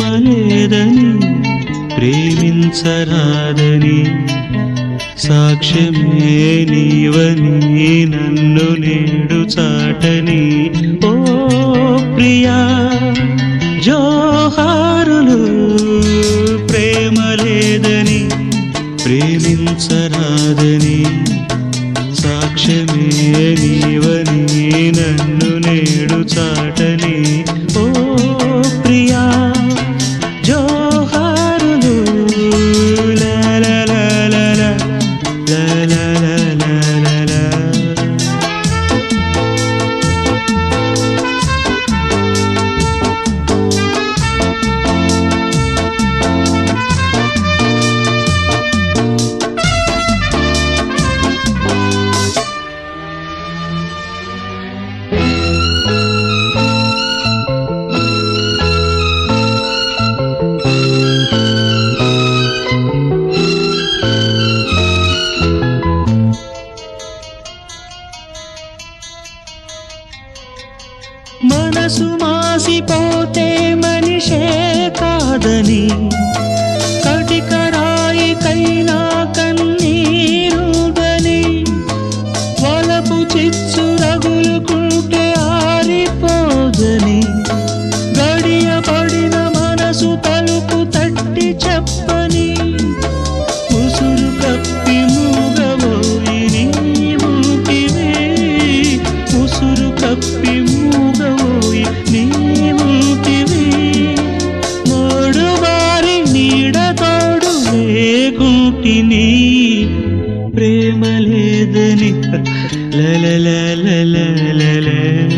లేదని ప్రేమించరాదని సాక్ష్యమే నీవని నన్ను నేడు చాటని ఓ ప్రియా జోహారులు ప్రేమ లేదని ప్రేమించరాదని సాక్ష్యమే నీవని నన్ను నేడు చాటని ఓ ప్రియా జోహారులు లా లా లా లా లా లా లా లా లా లా లా. మనసు మాసిపోతే మనిషే కాదని కటికరాయికైనా కన్నీరుదని వలపు చిచ్చు రగులుకుంటే ఆరిపోదని గడియ పడిన మనసు తలుపు తట్టి చెప్పని ముసురు కప్పి మూగబోయి నీవుకివే ముసురు కప్పి మూగబోయి నీవుకివే మోడు వారి నీడ తోడు లేకుంటిని ప్రేమ లేదని లలలలలలలల.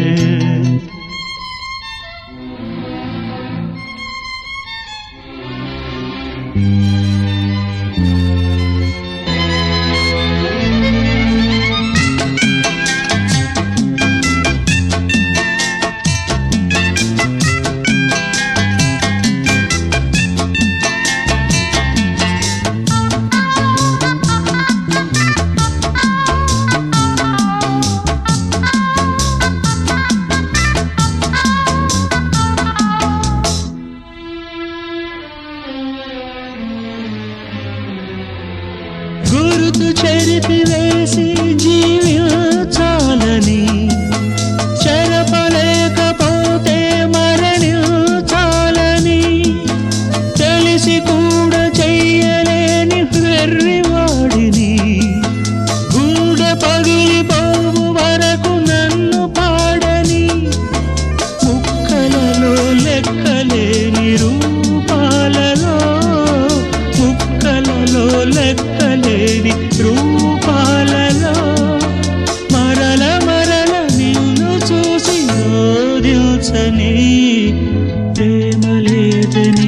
గురుతు చెరిపి వేసి జీవించాలని చెరపలేకపోతే మరణించాలని తెలిసి కూడా చెయ్యలేని వెర్రివాడిని గుండె పగిలిపోవు వరకు నన్ను పాడని ముక్కలలో లెక్కలేని రూపాలలో ముక్కలలో లెక్కలేని రూపాలలో మరల మరల నిన్ను చూసి ఓదిల్చని ప్రేమ లేదని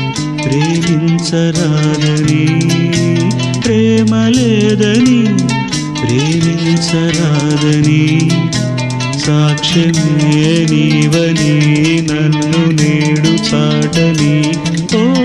ప్రేమించరాదని ప్రేమ లేదని ప్రేమించరాదని సాక్ష్యమే నీవని నన్ను నేడు చాటని ఓ